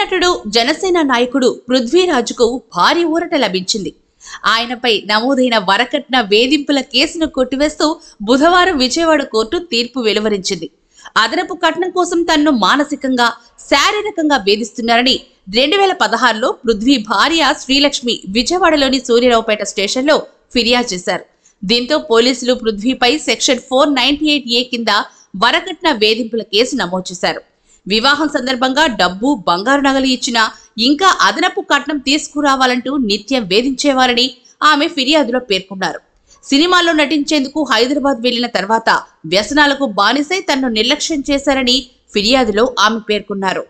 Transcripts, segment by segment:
నటుడు జనసేన నాయకుడు పృథ్వీరాజుకు భారీ ఊరట లభించింది ఆయనపై నమోదైన వరకట్న వేధింపుల కేసును కొట్టివేస్తూ బుధవారం విజయవాడ కోర్టు తీర్పు వెలువరించింది అదనపు కట్నం కోసం తన్ను మానసికంగా శారీరకంగా వేధిస్తున్నారని రెండు వేల పదహారులో పృథ్వీ భార్య శ్రీలక్ష్మి విజయవాడలోని సూర్యరావుపేట స్టేషన్లో ఫిర్యాదు చేశారు దీంతో పోలీసులు పృథ్వీపై section four ninety eight A కింద వరకట్న వేధింపుల కేసు నమోదు చేశారు వివాహం సందర్భంగా డబ్బు బంగారు నగలు ఇచ్చినా ఇంకా అదనపు కట్నం తీసుకురావాలంటూ నిత్యం వేధించేవారని ఆమె ఫిర్యాదులో పేర్కొన్నారు సినిమాల్లో నటించేందుకు హైదరాబాద్ వెళ్లిన తర్వాత వ్యసనాలకు బానిసై తనను నిర్లక్ష్యం చేశారని ఫిర్యాదులో ఆమె పేర్కొన్నారు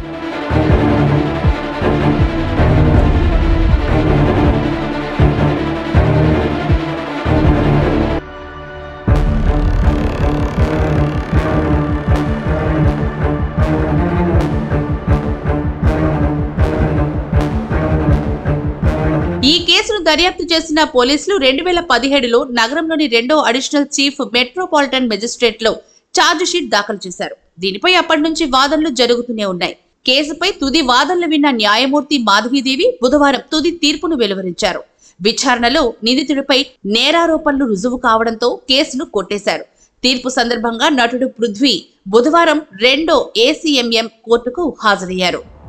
ఈ కేసును దర్యాప్తు చేసిన పోలీసులు రెండు వేల పదిహేడులో నగరంలోని రెండో అడిషనల్ చీఫ్ మెట్రోపాలిటన్ మెజిస్ట్రేట్ లో ఛార్జ్ షీట్ దాఖలు చేశారు దీనిపై అప్పటి నుంచి వాదనలు జరుగుతూనే ఉన్నాయి కేసుపై తుది వాదనలు విన్న న్యాయమూర్తి మాధవీదేవి బుధవారం తుది తీర్పును వెలువరించారు విచారణలో నిందితుడిపై నేరారోపణలు రుజువు కావడంతో కేసును కొట్టేశారు తీర్పు సందర్భంగా నటుడు పృథ్వీ బుధవారం రెండో ఏసీఎంఎం కోర్టుకు హాజరయ్యారు